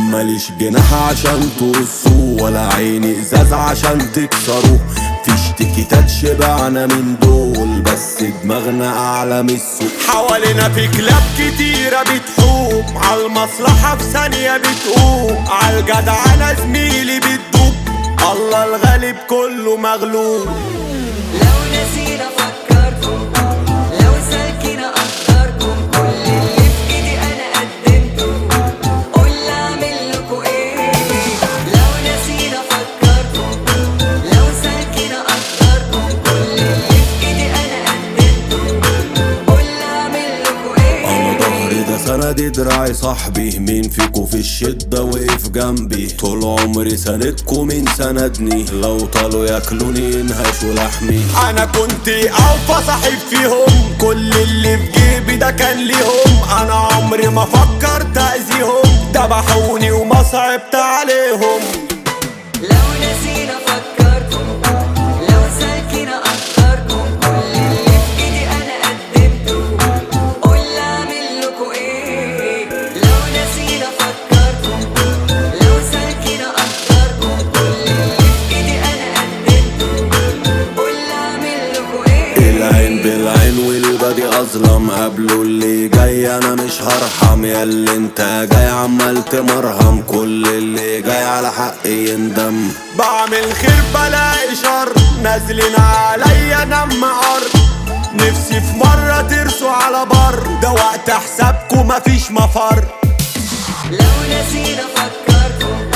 ماليش جناح عشان تقصوه ولا عيني ازاز عشان تكسروه فيش تيكيتات شبعنا من دول بس دماغنا اعلى من السوق حوالينا في كلاب كتيرة بتحوم عالمصلحة في ثانية بتقوم عالجدعنة زميلي بتدوب الله الغالب كله مغلوب لو نسينا فكركم لو سالكين اقدركم كل اللي في ايدي انا قدمته قول لي اعمل لكم ايه لو نسينا فكركم لو سالكين اقدركم كل اللي في ايدي انا قدمته قول لي اعمل لكم انا ايه ظهري ده سندي دراعي صاحبي مين فيكو في الشدة وقف جنبي طول عمري سندكو مين سندني لو طالوا ياكلوني ينهشوا لحمي انا كنت اوفى صاحب فيهم كل اللي في جيبي ده كان ليهم انا عمري ما فكرت اذيهم ذبحوني وما صعبت عليهم لو نسينا فكركم لو سالكين اقدركم كل اللي في ايدي انا قدمته قول لي اعمل لكم ايه لو نسينا فكركم لو سالكين اقدركم كل اللي في ايدي انا قدمته قول لي اعمل لكم ايه العين بالعين والبادي اظلم قبله اللي جاي انا مش هرحم يا اللي انت جاي عمال تمرهم كل اللي جاي على حقي يندم بعمل خير بلاقي شر نازلين عليا نم ارض نفسي في مرة ترسوا على بر ده وقت حسابكم مفيش مفر لو نسينا فكركم